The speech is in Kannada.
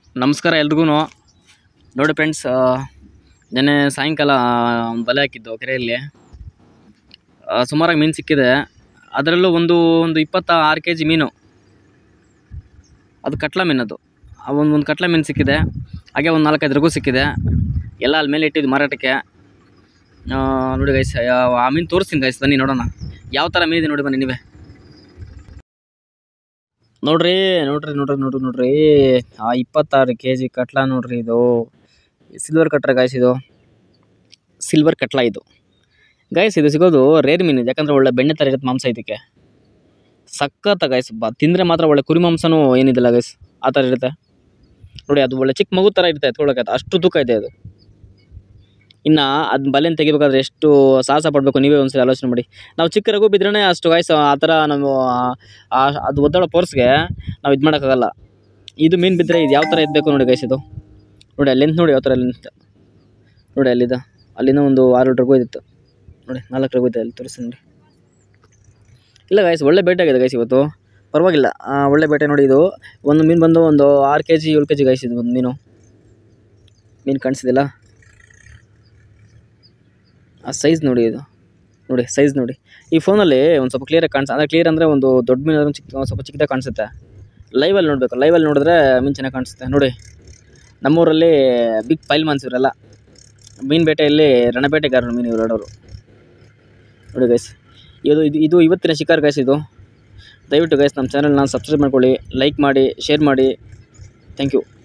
ನಮಸ್ಕಾರ ಎಲ್ರಿಗೂ ನೋಡಿ ಫ್ರೆಂಡ್ಸ್ ನೆನ್ನೆ ಸಾಯಂಕಾಲ ಬಲೆ ಹಾಕಿದ್ದು ಕೆರೆಯಲ್ಲಿ ಆ, ಸುಮಾರಾಗಿ ಮೀನು ಸಿಕ್ಕಿದೆ ಅದರಲ್ಲೂ ಒಂದು ಒಂದು ಇಪ್ಪತ್ತ ಆರು ಕೆ ಜಿ ಮೀನು ಅದು ಕಟ್ಲ ಮೀನದು ಆ ಒಂದು ಒಂದು ಕಟ್ಲ ಮೀನು ಸಿಕ್ಕಿದೆ ಹಾಗೆ ಒಂದು ನಾಲ್ಕೈದು ರಘು ಸಿಕ್ಕಿದೆ ಎಲ್ಲ ಅಲ್ಲಿ ಮೇಲೆ ಇಟ್ಟಿದ್ದು ಮಾರಾಟಕ್ಕೆ ಆ, ನೋಡಿ ಗೈಸ್ ಆ ಮೀನು ತೋರಿಸ್ತೀನಿ ಗೈಸ್ ಬನ್ನಿ ನೋಡೋಣ ಯಾವ ಥರ ಮೀನಿದೆ ನೋಡಿ ಬನ್ನಿ ನೀವೇ ನೋಡ್ರಿ ನೋಡ್ರಿ ನೋಡ್ರಿ ನೋಡ್ರಿ ನೋಡ್ರಿ ಆ ಇಪ್ಪತ್ತಾರು ಕೆ ಜಿ ಕಟ್ಲ ನೋಡ್ರಿ ಇದು ಸಿಲ್ವರ್ ಕಟ್ರ ಗಾಯ್ಸ್ ಇದು ಸಿಲ್ವರ್ ಕಟ್ಲ ಇದು ಗಾಯ್ಸ್ ಇದು ಸಿಗೋದು ರೇರ್ ಮೀನು ಇದು ಯಾಕಂದ್ರೆ ಒಳ್ಳೆ ಬೆಣ್ಣೆ ಥರ ಇರುತ್ತೆ ಮಾಂಸ ಇದಕ್ಕೆ ಸಖತ್ತ ಗಾಯ್ಸ್ ಬಾ ತಿಂದರೆ ಮಾತ್ರ ಒಳ್ಳೆ ಕುರಿ ಮಾಂಸನೂ ಏನಿದಿಲ್ಲ ಗೈಸ್ ಆ ಥರ ಇರುತ್ತೆ ನೋಡಿ ಅದು ಒಳ್ಳೆ ಚಿಕ್ಕ ಮಗು ಥರ ಇರುತ್ತೆ ಎತ್ಕೊಳಕ್ಕೆ ಅಷ್ಟು ತೂಕ ಇದೆ ಅದು ಇನ್ನು ಅದು ಬಲೆನ ತೆಗಿಬೇಕಾದ್ರೆ ಎಷ್ಟು ಸಾಹಸ ಪಡಬೇಕು ನೀವೇ ಒಂದ್ಸಲ ಆಲೋಚನೆ ಮಾಡಿ ನಾವು ಚಿಕ್ಕ ರಘು ಬಿದ್ರೇ ಅಷ್ಟು ಗಾಯ್ಸ್ ಆ ಥರ ನಾವು ಆ ಅದು ಒದ್ದಾಡೋ ಫೋರ್ಸ್ಗೆ ನಾವು ಇದು ಮಾಡೋಕ್ಕಾಗಲ್ಲ ಇದು ಮೀನು ಬಿದ್ದರೆ ಇದು ಯಾವ ಥರ ಇದ್ಬೇಕು ನೋಡಿ ಗೈಸ್ ಇದು ನೋಡಿ ಅಲ್ಲಿ ನಿಂತು ನೋಡಿ ಯಾವ ಥರ ಲೆಂತ್ ನೋಡಿ ಅಲ್ಲಿದ ಅಲ್ಲಿಂದ ಒಂದು ಆರು ರಘು ಇದಿತ್ತು ನೋಡಿ ನಾಲ್ಕು ರಘು ಇದೆ ಅಲ್ಲಿ ತೋರಿಸಿ ನೋಡಿ ಇಲ್ಲ ಗೈಸ್ ಒಳ್ಳೆ ಬೇಟೆ ಆಗಿದೆ ಗೈಸ್ ಇವತ್ತು ಪರವಾಗಿಲ್ಲ ಆ, ಒಳ್ಳೆ ಬೇಟೆ ನೋಡಿ ಇದು ಒಂದು ಮೀನು ಬಂದು ಒಂದು ಆರು ಕೆ ಜಿ ಏಳು ಕೆ ಜಿ ಗೈಸ್ ಇದು ಒಂದು ಮೀನು ಮೀನು ಕಾಣಿಸಿದಿಲ್ಲ ಆ ಸೈಜ್ ನೋಡಿ ಇದು ನೋಡಿ ಸೈಜ್ ನೋಡಿ ಈ ಫೋನಲ್ಲಿ ಒಂದು ಸ್ವಲ್ಪ ಕ್ಲಿಯರಾಗಿ ಕಾಣಿಸ್ ಅಂದರೆ ಕ್ಲಿಯರ್ ಅಂದರೆ ಒಂದು ದೊಡ್ಡ ಮೀನು ಆದ್ರೂ ಚಿಕ್ಕ ಒಂದು ಸ್ವಲ್ಪ ಚಿಕ್ಕದಾಗಿ ಕಾಣಿಸುತ್ತೆ ಲೈವಲ್ಲಿ ನೋಡಬೇಕು ಲೈವಲ್ಲಿ ನೋಡಿದ್ರೆ ಮೀನು ಚೆನ್ನಾಗಿ ಕಾಣಿಸುತ್ತೆ ನೋಡಿ ನಮ್ಮೂರಲ್ಲಿ ಬಿಗ್ ಪೈಲ್ ಮಾನ್ಸ್ ಇವರೆಲ್ಲ ಮೀನು ಬೇಟೆಯಲ್ಲಿ ರಣಬೇಟೆಗಾರರು ಮೀನು ಇವರು ಆಡೋರು ನೋಡಿ ಗೈಸ್ ಇದು ಇದು ಇದು ಇವತ್ತಿನ ಶಿಕಾರ್ ಗೈಸ್ ಇದು ದಯವಿಟ್ಟು ಗೈಸ್ ನಮ್ಮ ಚಾನಲ್ನ ಸಬ್ಸ್ಕ್ರೈಬ್ ಮಾಡ್ಕೊಳ್ಳಿ ಲೈಕ್ ಮಾಡಿ ಶೇರ್ ಮಾಡಿ ಥ್ಯಾಂಕ್ ಯು